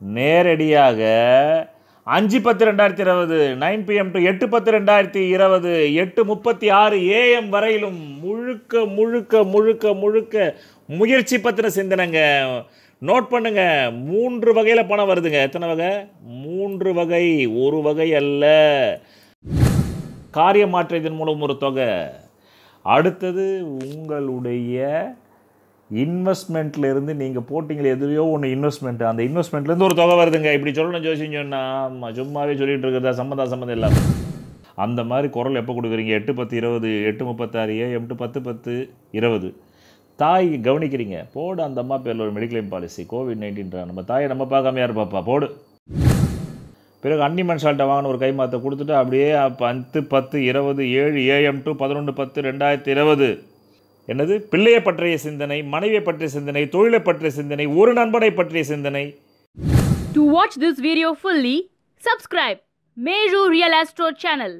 நேரடியாக அஞ்சு பத்து ரெண்டாயிரத்தி இருபது நைன் பிஎம் டு எட்டு பத்து ரெண்டாயிரத்தி இருபது எட்டு முப்பத்தி ஆறு ஏஎம் வரையிலும் முழுக்க முழுக்க முழுக்க முழுக்க முயற்சி பற்றின சிந்தனைங்க நோட் பண்ணுங்க மூன்று வகையில் பணம் வருதுங்க எத்தனை வகை மூன்று வகை ஒரு வகை அல்ல காரிய மாற்றியதன் மூலம் ஒரு தொகை அடுத்தது உங்களுடைய இன்வெஸ்ட்மெண்ட்ல இருந்து நீங்கள் போட்டிங்களே எதுலையோ ஒன்று இன்வெஸ்ட்மெண்ட் அந்த இன்வெஸ்ட்மெண்ட்லேருந்து ஒரு தொகை வருதுங்க இப்படி சொல்லணும் ஜோசியம் சொன்னா ஆமா, சும்மாவே சொல்லிட்டு இருக்கிறதா சம்மந்தம் சம்மந்தம் இல்லாம அந்த மாதிரி குரல் எப்போ கொடுக்குறீங்க எட்டு பத்து இருபது எட்டு முப்பத்தாறு ஏ எட்டு பத்து பத்து இருபது தாய் கவனிக்கிறீங்க போடு அந்த அம்மா பேரில் ஒரு மெடிக்ளைம் பாலிசி கோவிட் நைன்டீன்றா நம்ம தாயை நம்ம பார்க்காம யார் பாப்பா போடு பிறகு அன்னி மன்சால்ட்டை வாங்கின ஒரு கைமாத்தை கொடுத்துட்டு அப்படியே பத்து பத்து இருபது ஏழு ஏஎம் டு பதினொன்று பத்து ரெண்டாயிரத்தி இருபது என்னது பிள்ளையை பற்றிய சிந்தனை மனைவியை பற்றிய சிந்தனை தொழிலை பற்றிய சிந்தனை ஒரு நண்பனை பற்றிய சிந்தனை To watch this video fully, subscribe Meru Real Astro channel.